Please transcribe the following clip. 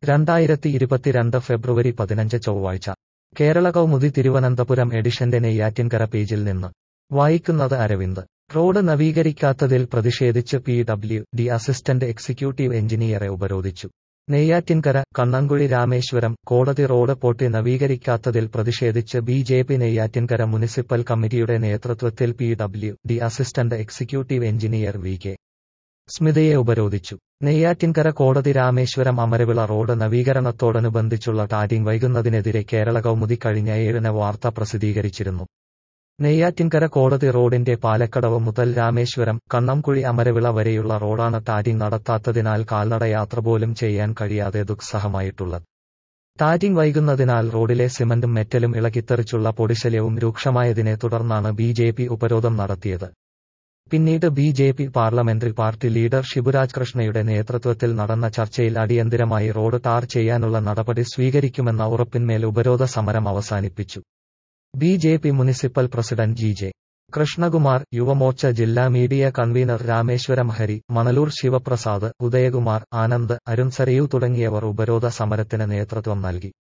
രണ്ടായിരത്തി ഇരുപത്തിരണ്ട് ഫെബ്രുവരി പതിനഞ്ച് ചൊവ്വാഴ്ച കേരള കൗമുദി തിരുവനന്തപുരം എഡിഷന്റെ നെയ്യാറ്റിൻകര പേജിൽ നിന്ന് വായിക്കുന്നത് അരവിന്ദ് റോഡ് നവീകരിക്കാത്തതിൽ പ്രതിഷേധിച്ച് P W D assistant executive എഞ്ചിനീയറെ ഉപരോധിച്ചു നെയ്യാറ്റിൻകര കണ്ണങ്കുഴി രാമേശ്വരം കോടതി റോഡ് പൊട്ടി നവീകരിക്കാത്തതിൽ പ്രതിഷേധിച്ച് B J P Neyyattinkara municipal കമ്മിറ്റിയുടെ നേതൃത്വത്തിൽ P W D assistant executive engineer V K സ്മിതയെ ഉപരോധിച്ചു നെയ്യാറ്റിൻകര കോടതി രാമേശ്വരം അമരവിള റോഡ് നവീകരണത്തോടനുബന്ധിച്ചുള്ള ടാറ്റിംഗ് വൈകുന്നതിനെതിരെ കേരള കൗമുദി കഴിഞ്ഞ ഏഴിന് വാർത്ത പ്രസിദ്ധീകരിച്ചിരുന്നു നെയ്യാറ്റിൻകര കോടതി റോഡിന്റെ പാലക്കടവ് മുതൽ രാമേശ്വരം കണ്ണംകുഴി അമരവിള വരെയുള്ള റോഡാണ് ടാറ്റിംഗ് നടത്താത്തതിനാൽ കാൽനടയാത്ര പോലും ചെയ്യാൻ കഴിയാതെ ദുസ്സഹമായിട്ടുള്ളത് ടാറ്റിംഗ് വൈകുന്നതിനാൽ റോഡിലെ സിമന്റും മെറ്റലും ഇളകിത്തെറിച്ചുള്ള പൊടിശല്യവും രൂക്ഷമായതിനെ തുടർന്നാണ് ബി ജെ പി ഉപരോധം നടത്തിയത് പിന്നീട് B J P parliamentary party leader Sivaraj കൃഷ്ണയുടെ നേതൃത്വത്തിൽ നടന്ന ചർച്ചയിൽ അടിയന്തിരമായി റോഡ് ടാർ ചെയ്യാനുള്ള നടപടി സ്വീകരിക്കുമെന്ന ഉറപ്പിന്മേൽ ഉപരോധ സമരം അവസാനിപ്പിച്ചു B J P municipal president G J Krishnakumar Yuvamorcha ജില്ലാ മീഡിയ കൺവീനർ രാമേശ്വരം ഹരി മണലൂർ ശിവപ്രസാദ് ഉദയകുമാർ ആനന്ദ് അരുൺ സരയു തുടങ്ങിയവർ ഉപരോധ സമരത്തിന് നേതൃത്വം നൽകി